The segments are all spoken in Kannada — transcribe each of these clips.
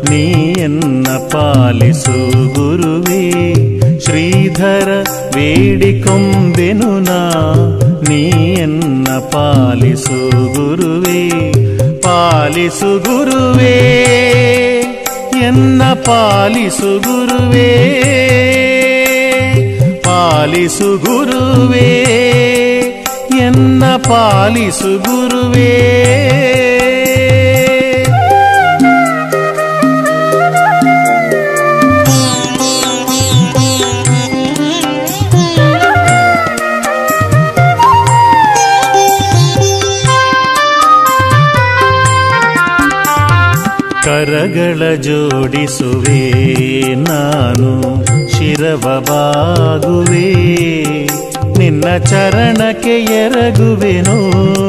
ನೀ ಎನ್ನ ಪಾಲಿಸು ಗುರುವೇ ಶ್ರೀಧರ ಬೇಡಿಕೊಂಬೆನು ನಾ ನೀ ಎನ್ನ ಪಾಲಿಸು ಗುರುವೇ ಪಾಲಿಸು ಗುರುವೇ ಎನ್ನ ಪಾಲಿಸು ಗುರುವೇ ಪಾಲಿಸು ಗುರುವೇ ಎನ್ನ ಪಾಲಿಸು ಗುರುವೇ ಕರಗಳ ಜೋಡಿಸುವೆ ನಾನು ಶಿರವ ಬಾಗುವೆ ನಿನ್ನ ಚರಣಕ್ಕೆ ಎರಗುವೆನು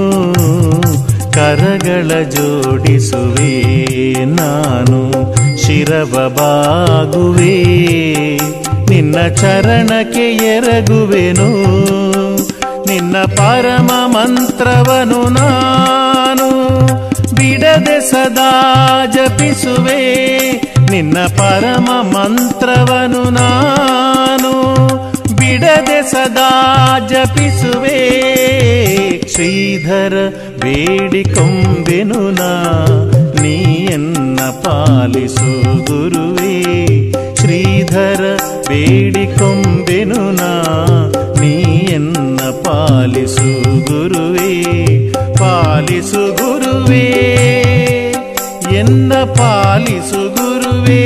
ಕರಗಳ ಜೋಡಿಸುವೆ ನಾನು ಶಿರವ ಬಾಗುವೆ ನಿನ್ನ ಚರಣಕ್ಕೆ ಎರಗುವೆನು ನಿನ್ನ ಪರಮ ಮಂತ್ರವನು ನಾನು ಬಿಡದೆ ಸದಾ ಜಪಿಸುವೆ ನಿನ್ನ ಪರಮ ಮಂತ್ರವನು ನಾನು ಬಿಡದೆ ಸದಾ ಜಪಿಸುವೆ ಶ್ರೀಧರ ಬೇಡಿಕೊಂಬೆನು ನಾ ನೀ ಎನ್ನ ಪಾಲಿಸು ಗುರುವೇ ಶ್ರೀಧರ ಬೇಡಿಕೊಂಬೆನು ನಾ ನೀ ಎನ್ನ ಪಾಲಿಸು ಗುರುವೇ ಪಾಲಿಸು ಗುರುವೇ ಎನ್ನ ಪಾಲಿಸು ಗುರುವೇ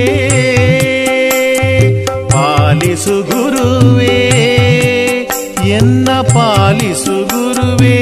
ಪಾಲಿಸು ಗುರುವೇ ಎನ್ನ ಪಾಲಿಸು ಗುರುವೇ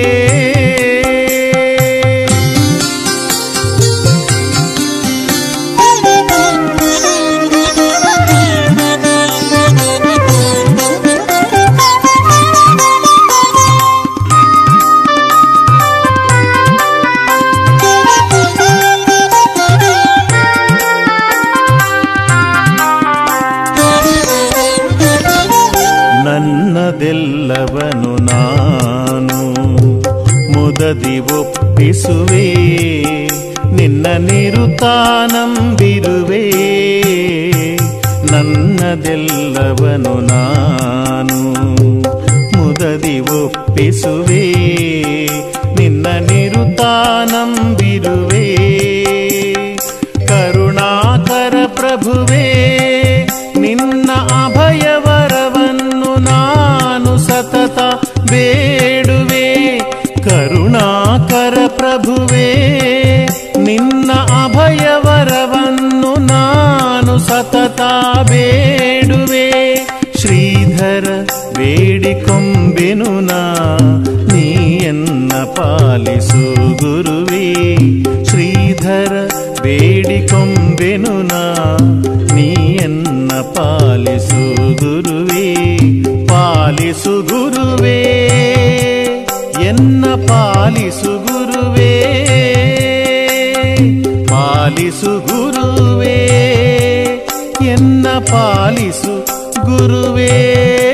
ನನ್ನದೆಲ್ಲವನು ನಾನು ಮುದದಿ ಒಪ್ಪಿಸುವೆ ನಿನ್ನ ನಿರುತಾನಂಬಿರುವೆ ನನ್ನದೆಲ್ಲವನು ನಾನು ಮುದದಿ ಒಪ್ಪಿಸುವೆ ನಿನ್ನ ನಿರುತಾನಂಬಿರುವೆ ಕರುಣಾಕರ ಪ್ರಭುವೇ ನಿನ್ನ ಅಭಯವರವನ್ನು ನಾನು ಸತತ ಬೇಡುವೆ ಕರುಣಾಕರ ಪ್ರಭುವೇ ನಿನ್ನ ಅಭಯವರವನ್ನು ನಾನು ಸತತ ಬೇಡುವೆ ಶ್ರೀಧರ ಬೇಡಿಕೊಂಬೆನು ನಾ ನೀ ಎನ್ನ ಪಾಲಿಸು ಗುರುವೇ ಶ್ರೀಧರ ಬೇಡಿಕೊಂಬೆನು ನಾ ನೀ ಎನ್ನ ಪಾಲಿಸು ಗುರುವೇ ಪಾಲಿಸು ಗುರುವೇ ಎನ್ನ ಪಾಲಿಸು ಗುರುವೇ ಪಾಲಿಸು ಗುರುವೇ ಎನ್ನ ಪಾಲಿಸು ಗುರುವೇ